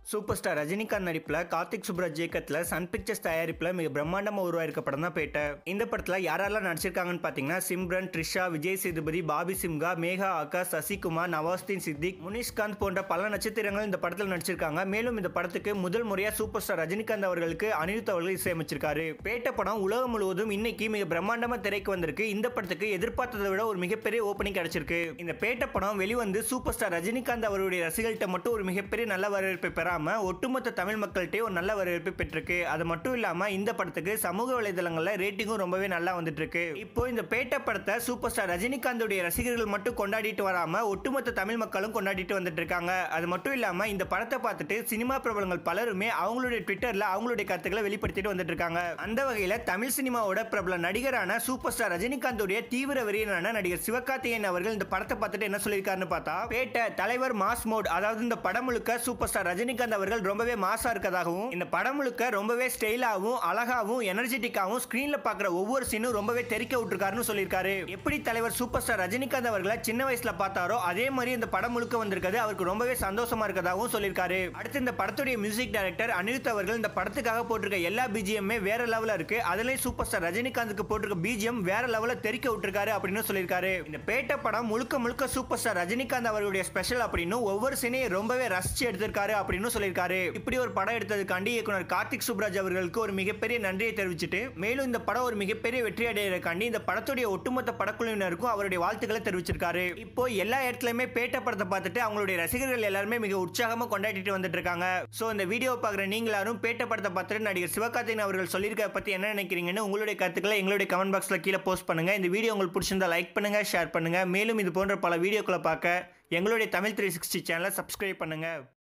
super star Rajinikanth நடிப்பில் கார்த்திக் சுப்ராஜ் இயக்கத்தில் Sun pictures தயாரிப்பில் மிக பிரம்மாண்டமாக உருவாயிருக்க படம் தான் பேட்ட இந்த படத்தில் யாரெல்லாம் நடிச்சிருக்காங்கன்னு பார்த்தீங்கன்னா சிம்ரன் த்ரிஷா விஜய் சேதுபதி பாபி சிம்கா மேகா ஆகாஷ் சசிகுமார் நவாஸ்தீன் சித்திக் முனிஷ்காந்த் போன்ற பல நட்சத்திரங்கள் இந்த படத்தில் நடிச்சிருக்காங்க மேலும் இந்த படத்துக்கு முதல் முறையாக சூப்பர் ஸ்டார் ரஜினிகாந்த் அவர்களுக்கு அனிருத் அவர்கள் இசையமைச்சிருக்காரு பேட்ட படம் உலகம் முழுவதும் இன்னைக்கு மிக பிரம்மாண்டமாக திரைக்கு வந்திருக்கு இந்த படத்துக்கு எதிர்பார்த்ததை விட ஒரு மிகப்பெரிய ஓப்பனிங் கிடைச்சிருக்கு இந்த பேட்ட படம் வெளிவந்து சூப்பர் ஸ்டார் ரஜினிகாந்த் அவருடைய ரசிகர்கள்ட்ட மட்டும் ஒரு மிகப்பெரிய நல்ல வரவேற்பை பெறாம ஒட்டுமொத்த தமிழ் மக்கள்கிட்ட ஒரு நல்ல வரவேற்பை பெற்றிருக்கு அது மட்டும் இல்லாம இந்த படத்துக்கு சமூக வலைதளங்கள்ல ரேட்டிங்கும் ரொம்பவே நல்லா வந்துட்டு இருக்கு இப்போ இந்த பேட்ட படத்தை சூப்பர் ஸ்டார் ரஜினிகாந்தோடைய ரசிகர்கள் மட்டும் கொண்டாடிட்டு வராம ஒட்டுமொத்த தமிழ் மக்களும் கொண்டாடிட்டு வந்துட்டு இருக்காங்க அது மட்டும் இல்லாம இந்த படத்தை பார்த்துட்டு சினிமா பிரபலங்கள் பலருமே அவங்களுடைய ட்விட்டர்ல அவங்களுடைய கருத்துக்களை வெளிப்படுத்திட்டு வந்துட்டு இருக்காங்க அந்த வகையில தமிழ் சினிமாவோட பிரபல நடிகரான சூப்பர் ஸ்டார் ரஜினிகாந்தோடைய தீவிர வெறியனான நடிகர் சிவகார்த்திகேயன் அவர்கள் இந்த படத்தை பார்த்துட்டு என்ன சொல்லியிருக்காருன்னு பார்த்தா பேட்ட தலைவர் மாஸ் மோட் அதாவது இந்த படம் முழுக்க சூப்பர் ஸ்டார் ரஜினிகாந்த் அவர்கள் ரொம்பவே மாசா இருக்கதாகவும் இந்த படம் முழுக்க ரொம்பவே ஸ்டைலாகவும் அழகாவும் எனர்ஜெட்டிக்காவும் ஸ்கிரீன்ல பாக்குற ஒவ்வொரு சீனும் ரொம்பவே தெறிக்க விட்டுருக்காருன்னு சொல்லியிருக்காரு எப்படி தலைவர் சூப்பர் ஸ்டார் ரஜினிகாந்த் அவர்களை சின்ன வயசுல பார்த்தாரோ அதே மாதிரி இந்த படம் முழுக்க வந்திருக்கிறது அவருக்கு ரொம்பவே சந்தோஷமா இருக்கதாகவும் சொல்லியிருக்காரு அடுத்து இந்த படத்துடைய மியூசிக் டைரக்டர் அனிருத் அவர்கள் இந்த படத்துக்காக போட்டிருக்க எல்லா பிஜிஎம்மே வேற லெவல்ல இருக்கு அதுலயும் சூப்பர் ஸ்டார் ரஜினிகாந்துக்கு போட்டிருக்க பிஜிஎம் வேற லெவல்ல தெறிக்க விட்டுருக்காரு அப்படின்னு சொல்லியிருக்காரு இந்த பேட்ட படம் முழுக்க முழுக்க சூப்பர் ஸ்டார் ரஜினிகாந்த் அவருடைய ஸ்பெஷல் அப்படின்னு ஒவ்வொரு சீனையும் ரொம்பவே ரசிச்சு எடுத்திருக்காரு அப்படின்னு சொல்லியிருக்காரு இப்படி ஒரு படம் எடுத்ததுக்காண்டி இயக்குனர் கார்த்திக் சுப்ராஜ் அவர்களுக்கு ஒரு மிகப்பெரிய நன்றியை தெரிவிச்சுட்டு மேலும் இந்த படம் ஒரு மிகப்பெரிய வெற்றி அடையிறதுக்காண்டி இந்த படத்துடைய ஒட்டுமொத்த படக்குழுவினருக்கும் அவருடைய வாழ்த்துக்களை தெரிவிச்சிருக்காரு இப்போ எல்லா இடத்துலயுமே பேட்ட படத்தை பார்த்துட்டு அவங்களுடைய ரசிகர்கள் எல்லாருமே மிக உற்சாகமா கொண்டாடிட்டு வந்துட்டு இருக்காங்க சோ இந்த வீடியோ பார்க்குற நீங்க எல்லாரும் பேட்ட படத்தை பார்த்துட்டு நடிகர் சிவகார்த்திகேயன் அவர்கள் சொல்லியிருக்க பத்தி என்ன நினைக்கிறீங்கன்னு உங்களுடைய கருத்துக்களை எங்களுடைய கமெண்ட் பாக்ஸ்ல கீழே போஸ்ட் பண்ணுங்க இந்த வீடியோ உங்களுக்கு பிடிச்சிருந்தா லைக் பண்ணுங்க ஷேர் பண்ணுங்க மேலும் இது போன்ற பல வீடியோக்களை பார்க்க எங்களுடைய தமிழ் த்ரீ சிக்ஸ்டி சேனலை சப்ஸ்கிரைப் பண்ணுங்க